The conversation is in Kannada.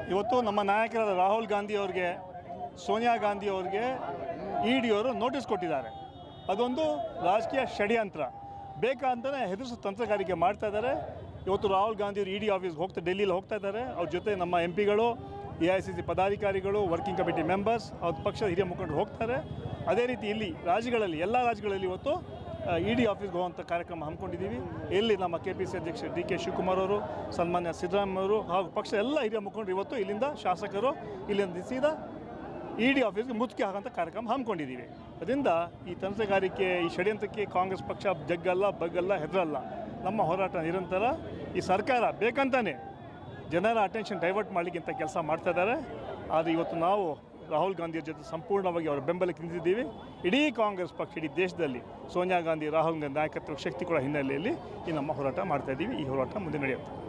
ಇವತ್ತು ನಮ್ಮ ನಾಯಕರಾದ ರಾಹುಲ್ ಗಾಂಧಿ ಅವ್ರಿಗೆ ಸೋನಿಯಾ ಗಾಂಧಿ ಅವ್ರಿಗೆ ಇ ಡಿ ಅವರು ನೋಟಿಸ್ ಕೊಟ್ಟಿದ್ದಾರೆ ಅದೊಂದು ರಾಜಕೀಯ ಷಡ್ಯಂತ್ರ ಬೇಕಂತಲೇ ಹೆದರಿಸೋ ತಂತ್ರಗಾರಿಕೆ ಮಾಡ್ತಾ ಇದ್ದಾರೆ ಇವತ್ತು ರಾಹುಲ್ ಗಾಂಧಿ ಅವರು ಇ ಡಿ ಆಫೀಸ್ಗೆ ಹೋಗ್ತಾ ಡೆಲ್ಲಿಲಿ ಹೋಗ್ತಾ ಇದ್ದಾರೆ ಅವ್ರ ಜೊತೆ ನಮ್ಮ ಎಂ ಪಿಗಳು ಎ ಐ ಸಿ ಸಿ ಪದಾಧಿಕಾರಿಗಳು ವರ್ಕಿಂಗ್ ಕಮಿಟಿ ಮೆಂಬರ್ಸ್ ಅವ್ರ ಪಕ್ಷದ ಹಿರಿಯ ಮುಖಂಡರು ಹೋಗ್ತಾರೆ ಅದೇ ರೀತಿ ಇಲ್ಲಿ ರಾಜ್ಯಗಳಲ್ಲಿ ಎಲ್ಲ ರಾಜ್ಯಗಳಲ್ಲಿ ಇವತ್ತು ಇ ಡಿ ಆಫೀಸ್ಗೆ ಹೋಗುವಂಥ ಕಾರ್ಯಕ್ರಮ ಹಮ್ಮಿಕೊಂಡಿದ್ದೀವಿ ಇಲ್ಲಿ ನಮ್ಮ ಕೆ ಪಿ ಸಿ ಅಧ್ಯಕ್ಷ ಡಿ ಕೆ ಶಿವಕುಮಾರ್ ಅವರು ಸನ್ಮಾನ್ಯ ಸಿದ್ದರಾಮಯ್ಯ ಅವರು ಹಾಗೂ ಪಕ್ಷದ ಎಲ್ಲ ಹಿರಿಯ ಮುಖಂಡರು ಇವತ್ತು ಇಲ್ಲಿಂದ ಶಾಸಕರು ಇಲ್ಲಿಂದ ಸೀದಾ ಇ ಡಿ ಆಫೀಸ್ಗೆ ಮುತ್ತಿಗೆ ಹಾಕೋಂಥ ಕಾರ್ಯಕ್ರಮ ಹಮ್ಮಿಕೊಂಡಿದ್ದೀವಿ ಅದರಿಂದ ಈ ತಂತ್ರಗಾರಿಕೆ ಈ ಷಡ್ಯಂತ್ರಕ್ಕೆ ಕಾಂಗ್ರೆಸ್ ಪಕ್ಷ ಜಗ್ಗಲ್ಲ ಬಗ್ಗಲ್ಲ ಹೆದರಲ್ಲ ನಮ್ಮ ಹೋರಾಟ ನಿರಂತರ ಈ ಸರ್ಕಾರ ಬೇಕಂತಾನೆ ಜನರ ಅಟೆನ್ಷನ್ ಡೈವರ್ಟ್ ಮಾಡಲಿಕ್ಕಿಂತ ಕೆಲಸ ಮಾಡ್ತಾ ಇದ್ದಾರೆ ಆದರೆ ಇವತ್ತು ನಾವು ರಾಹುಲ್ ಗಾಂಧಿಯ ಜೊತೆ ಸಂಪೂರ್ಣವಾಗಿ ಅವರ ಬೆಂಬಲಕ್ಕೆ ನಿಂತಿದ್ದೀವಿ ಇಡೀ ಕಾಂಗ್ರೆಸ್ ಪಕ್ಷ ಇಡೀ ದೇಶದಲ್ಲಿ ಸೋನಿಯಾ ಗಾಂಧಿ ರಾಹುಲ್ ಗಾಂಧಿ ನಾಯಕತ್ವ ಶಕ್ತಿ ಕೂಡ ಹಿನ್ನೆಲೆಯಲ್ಲಿ ಈ ನಮ್ಮ ಹೋರಾಟ ಮಾಡ್ತಾ ಇದ್ದೀವಿ ಈ ಹೋರಾಟ ಮುಂದೆ ನಡೆಯುತ್ತೆ